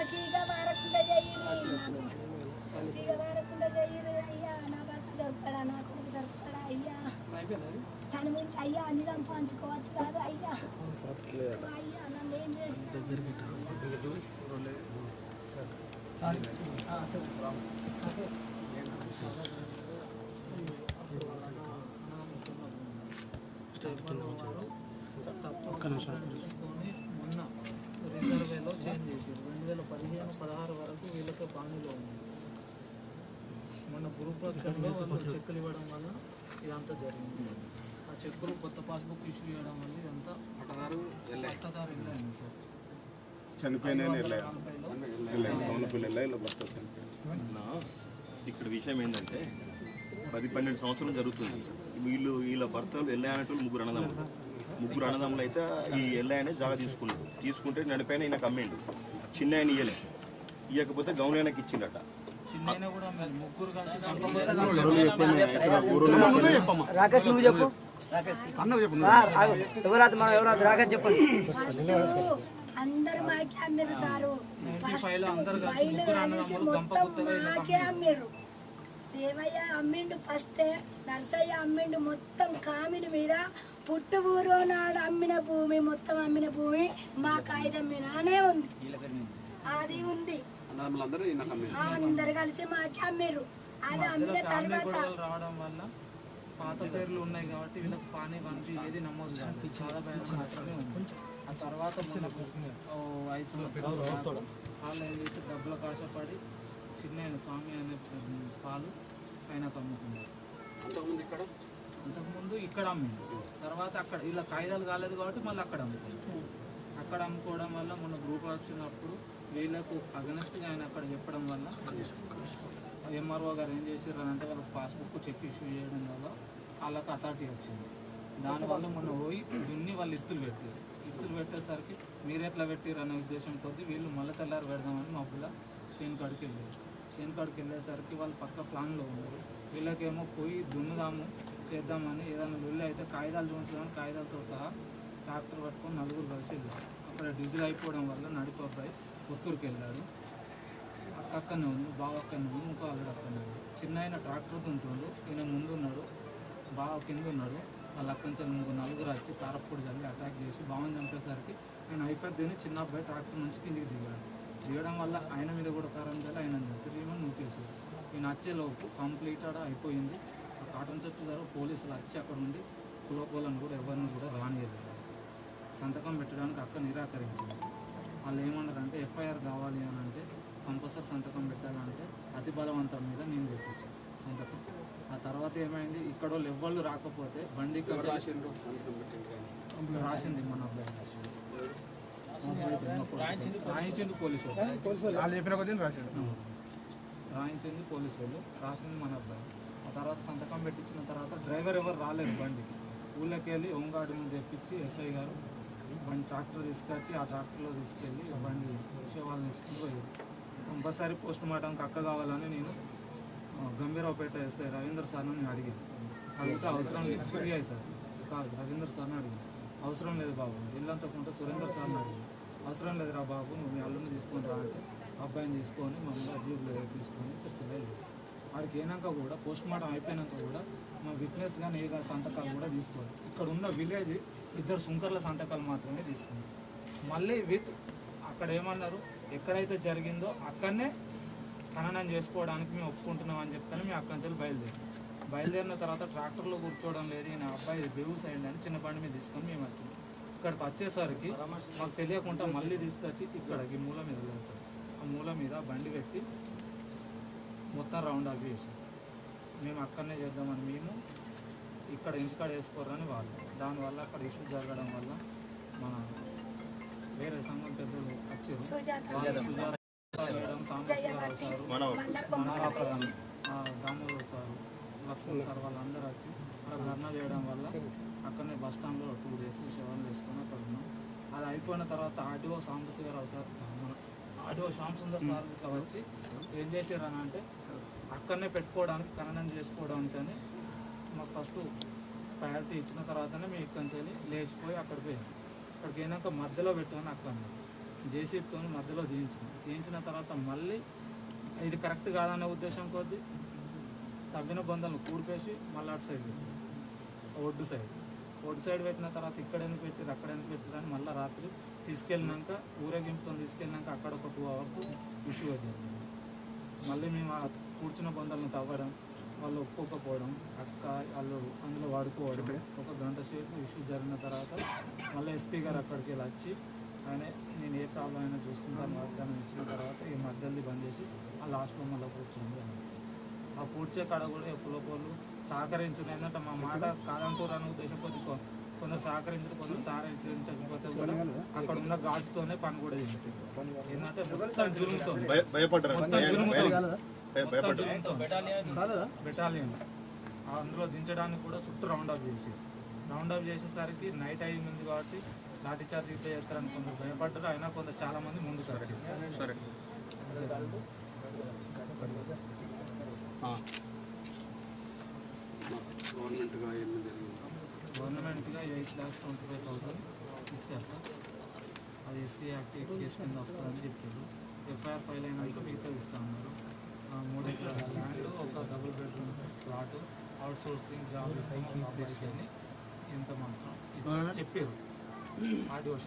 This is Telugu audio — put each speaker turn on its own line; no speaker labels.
నాకు ఈగ వారకుండా చెయ్యి ఈగ వారకుండా చెయ్యి అయ్యా నా భర్త దొరుకుతాడా నా కొడుకు దొరుకుతాడా అయ్యా తన గురించి అయ్యా అన్ని సంపాదించుకోవచ్చు కాదు అయ్యా అయ్యా నన్ను ఏం చేసి
తీసుకొని మొన్న రిజర్వేలో చేంజ్ చేశారు రెండు వేల పదిహేను పదహారు వరకు వీళ్ళకి పానీలో ఉంది మొన్న గురుపక్షంలో వాళ్ళు చెక్కులు ఇవ్వడం వల్ల ఇదంతా జరిగింది సార్ ఆ చెక్కులు కొత్త పాస్బుక్ ఇష్యూ చేయడం వల్ల ఇదంతా పట్టదారు పట్టదారు వెళ్ళాను సార్
చనిపోయిన
నలభైలో
సౌనపల్లి ఇలా భర్త చనిపోయింది
నా ఇక్కడ విషయం ఏంటంటే పది పన్నెండు సంవత్సరాలు జరుగుతుంది వీళ్ళు వీళ్ళ భర్తలు ఎల్లయ్యనట్లు ముగ్గురు అన్నదమ్ములు ముగ్గురు అన్నదమ్ములు అయితే ఈ ఎల్లయ్యనే జాగా తీసుకున్నాడు తీసుకుంటే నడిపైన ఈయనకు అమ్మేండు చిన్న ఆయన ఇయ్యలే ఇవ్వకపోతే గౌన్ ఆయనకి ఇచ్చిండట
చిన్న కూడా మేము ముగ్గురు కలిసి
రాకేష్ నువ్వు చెప్పు ఆ, ఆగు. ఎవరాదు మనం ఎవరాదు రాకేష్ చెప్పండి
ఫస్ట్ అందరు మాకే అమ్మిరు సారు ఫస్ట్
ఫైవ్ అందరు కలిసి
బయలు
ముగ్గురు
కలిసి
అన్నదమ్ములు గంప
మొత్తం
గుత్తగా ఇలా
మాకే అమ్మిరు దేవయ్య అమ్మిండు ఫస్టే నర్సయ్య అమ్మిండు మొత్తం కామిని మీద పుట్టు ఊరు నాడు అమ్మిన భూమి మొత్తం అమ్మిన భూమి మా కాగితం మీదనే ఉంది అది ఉంది ఆ, అందరు కలిసి మాకే అమ్మిరు అది అమ్మిన
ఫ్యామిలీ
తర్వాత
గొడవలు రావడం వల్ల పాత పేర్లు ఉన్నాయి కాబట్టి వీళ్ళకి పానీ వంశీ ఏది నమోదు చేయాలి చాలా బ్యాంక్ మాత్రమే ఉంది ఆ తర్వాత మనకు ఓ ఐదు సంవత్సరాలు తర్వాత వాళ్ళు ఏం చేసి డబ్బుల కాశపడి చిన్న ఆయన స్వామి అనే పాలు పైన అమ్ముకున్నారు అంతకుముందు ఇక్కడ అమ్మిండు తర్వాత అక్కడ ఇలా కాగితాలు కాలేదు కాబట్టి మళ్ళీ అక్కడ అమ్ముకున్నారు అక్కడ అమ్ముకోవడం వల్ల మన గ్రూప్ వచ్చినప్పుడు వీళ్ళకు అగనెస్ట్గా ఆయన అక్కడ చెప్పడం వల్ల ఎంఆర్ఓ గారు ఏం చేశారు అంటే వాళ్ళకి పాస్బుక్ చెక్ ఇష్యూ చేయడం వల్ల వాళ్ళకి అథారిటీ వచ్చింది దానివల్ల మొన్న పోయి దున్ని వాళ్ళు ఇత్తులు పెట్టారు ఇత్తులు పెట్టేసరికి మీరు ఎట్లా పెట్టారు అనే ఉద్దేశం కొద్దీ వీళ్ళు మళ్ళీ తెల్లారి పెడదామని మా పిల్ల చేను కాడికి వెళ్ళారు చేను కాడికి వెళ్ళేసరికి వాళ్ళు పక్క ప్లాన్లో ఉన్నారు వీళ్ళకేమో పోయి దున్నుదాము చేద్దామని ఏదైనా వెళ్ళి అయితే కాగితాలు చూపించడానికి కాగితాలతో సహా ట్రాక్టర్ పట్టుకొని నలుగురు కలిసి వెళ్ళారు అక్కడ డీజిల్ అయిపోవడం వల్ల నడిపి అబ్బాయి పుత్తూరుకి వెళ్ళాడు అక్క అక్కనే ఉంది బావ అక్కనే ఉంది ఇంకో అల్లుడు అక్కనే ఉంది చిన్న ఆయన ట్రాక్టర్ దుంతుండు ఈయన ముందు ఉన్నాడు బావ కింద ఉన్నాడు వాళ్ళ అక్క నుంచి ముగ్గురు నలుగురు వచ్చి కారప్పుడు చల్లి అటాక్ చేసి బావని చంపేసరికి ఆయన అయిపోద్దని చిన్న అబ్బాయి ట్రాక్టర్ నుంచి కిందికి దిగాడు దిగడం వల్ల ఆయన మీద కూడా కారం చల్లి ఆయన చంపి ఈమెను నూకేసారు ఈయన వచ్చేలోపు కంప్లీట్ ఆడ అయిపోయింది ఆ కాటన్ చర్చ్ ద్వారా పోలీసులు వచ్చి అక్కడ ఉండి కులపోలను కూడా ఎవరిని కూడా రానియలేదు సంతకం పెట్టడానికి అక్క నిరాకరించింది వాళ్ళు ఏమన్నారంటే ఎఫ్ఐఆర్ కావాలి అని అంటే కంపల్సరీ సంతకం పెట్టాలంటే అతి బలవంతం మీద నేను పెట్టించాను సంతకం ఆ తర్వాత ఏమైంది ఇక్కడ వాళ్ళు ఎవ్వళ్ళు రాకపోతే బండికి వచ్చి రాసింది మన అబ్బాయి రాసింది. రాయించింది పోలీసు వాళ్ళు.
వాళ్ళు చెప్పిన కొద్ది రాశాడు
రాయించింది పోలీసు వాళ్ళు రాసింది మన అబ్బాయి ఆ తర్వాత సంతకం పెట్టించిన తర్వాత డ్రైవర్ ఎవరు రాలేదు బండికి ఊళ్ళోకి వెళ్ళి హోంగార్డుని తెప్పించి ఎస్ఐ గారు బండి ట్రాక్టర్ తీసుకొచ్చి ఆ ట్రాక్టర్లో తీసుకెళ్ళి ఆ బండి శవాలను తీసుకుని పోయారు కంపల్సరీ పోస్ట్ మార్టంకి అక్క కావాలని నేను ఆ, గంభీరావుపేట ఎస్ఐ రవీంద్ర సార్ని నేను అడిగాను అడిగితే అవసరం లేదు సిఐ సార్ కాదు రవీంద్ర సార్ని అడిగాను అవసరం లేదు బాబు ఇల్లంతా కొంటే సురేందర్ సార్ని అడిగాను అవసరం లేదురా బాబు నువ్వు మీ అల్లుని తీసుకొని రా అంటే అబ్బాయిని తీసుకొని మమ్మల్ని జీబులో తీసుకొని సిరిసిల్ల వెళ్ళాడు వాడికి అయినాక కూడా పోస్ట్ మార్టం అయిపోయినాక కూడా మా విట్నెస్ కానీ ఏ గారి సంతకాలు కూడా తీసుకోవాలి ఇక్కడ ఉన్న విలేజ్ ఇద్దరు సుంకర్ల సంతకాలు మాత్రమే తీసుకున్నారు మళ్ళీ విత్ అక్కడ ఏమన్నారు ఎక్కడైతే జరిగిందో అక్కడనే ఖననం చేసుకోవడానికి మేము ఒప్పుకుంటున్నాం అని చెప్తాను మేము అక్కడి నుంచి బయలుదేరి బయలుదేరిన తర్వాత ట్రాక్టర్లో కూర్చోవడం లేదు ఈయన అబ్బాయి బేవుస్ అయ్యండి అని చిన్న బండి మీద తీసుకొని మేము వచ్చినాం ఇక్కడికి వచ్చేసరికి మాకు తెలియకుండా మళ్ళీ తీసుకొచ్చి ఇక్కడికి మూల మీద వెళ్ళారు సార్ ఆ మూల మీద బండి పెట్టి మొత్తం రౌండ్ అవి వేసాం మేము అక్కడనే చేద్దామని మేము ఇక్కడ ఇంటికాడ వేసుకోరని వాళ్ళు దానివల్ల అక్కడ ఇష్యూ జరగడం వల్ల మన వేరే సంఘం పెద్దలు వచ్చారు
సుజాత
వాళ్ళు సుజాత మేడం సాంబశివరావు సారు
మన
మనోహర్ దామోదర్ సార్ లక్ష్మణ్ సార్ వాళ్ళందరూ వచ్చి అక్కడ ధర్నా చేయడం వల్ల అక్కడనే బస్ స్టాండ్లో టూ డేస్ శవం చేసుకొని అక్కడ ఉన్నాం అది అయిపోయిన తర్వాత ఆర్డీఓ సాంబశివరావు సార్ మన ఆర్డీఓ శ్యామ్ సుందర్ సార్ ఇట్లా వచ్చి ఏం చేశారు అని అంటే అక్కడనే పెట్టుకోవడానికి ఖననం చేసుకోవడానికి అని మాకు ఫస్ట్ ప్రయారిటీ ఇచ్చిన తర్వాతనే మేము ఇక్కడి నుంచి వెళ్ళి లేచిపోయి అక్కడికి పోయాం అక్కడికి పోయినాక మధ్యలో పెట్టాను అక్కడ జేసీబీతో మధ్యలో తీయించిన తీయించిన తర్వాత మళ్ళీ ఇది కరెక్ట్ కాదనే ఉద్దేశం కొద్దీ తవ్విన బొందలను కూడిపేసి మళ్ళీ అటు సైడ్ పెట్టారు ఒడ్డు సైడ్ ఒడ్డు సైడ్ పెట్టిన తర్వాత ఇక్కడ ఎందుకు పెట్టారు అక్కడ ఎందుకు పెట్టారు అని మళ్ళీ రాత్రి తీసుకెళ్ళినాక ఊరేగింపుతో తీసుకెళ్ళినాక అక్కడ ఒక టూ అవర్స్ ఇష్యూ జరిగింది మళ్ళీ మేము ఆ కూర్చున్న బొందలను తవ్వడం వాళ్ళు ఒప్పుకోకపోవడం అక్క వాళ్ళు అందులో వాడుకోవడం ఒక గంట సేపు ఇష్యూ జరిగిన తర్వాత మళ్ళీ ఎస్పీ గారు అక్కడికి వెళ్ళి వచ్చి ఆయన నేను ఏ ప్రాబ్లం అయినా చూసుకుంటాను వాగ్దానం ఇచ్చిన తర్వాత ఈ మధ్యలో బంద్ చేసి ఆ లాస్ట్లో మళ్ళీ కూర్చోండి అనేసి. ఆ పూడ్చే కాడ కూడా ఎప్పుడో వాళ్ళు సహకరించదు ఏంటంటే మా మాట కాదంటూరు అనే ఉద్దేశం కొద్ది కొ- కొందరు సహకరించరు కొందరు సహకరించకపోతే కూడా అక్కడ ఉన్న గాడ్స్తోనే పని కూడా చేయించారు ఏంటంటే మొత్తం జురుముతో
భయ- భయపడ్డారు
మొత్తం జురుముతో
భయ- భయపడ్డారు
బెటాలియన్ అందులో దించడానికి కూడా చుట్టూ రౌండ్ అప్ చేసి రౌండ్ అప్ చేసేసరికి నైట్ అయింది కాబట్టి లాఠీ చార్జ్ ఇట్లా చేస్తారని కొందరు భయపడ్డారు అయినా కొందరు చాలా మంది ముందుకు వచ్చారు
సరే
గవర్నమెంట్గా eight lakhs twenty five thousand ఇచ్చారు సార్ అది ఎస్సీ యాక్ట్ కేసు కింద వస్తుందని చెప్పారు ఎఫ్ఐఆర్ ఫైల్ అయినాక మిగతా ఇస్తా ఉన్నారు ఆ, మూడు ఎకరాల ల్యాండ్ ఒక double bedroom plot outsourcing job ఇస్తాం అబ్బాయికి అని ఇంత మాత్రం చెప్పారు ఆడియో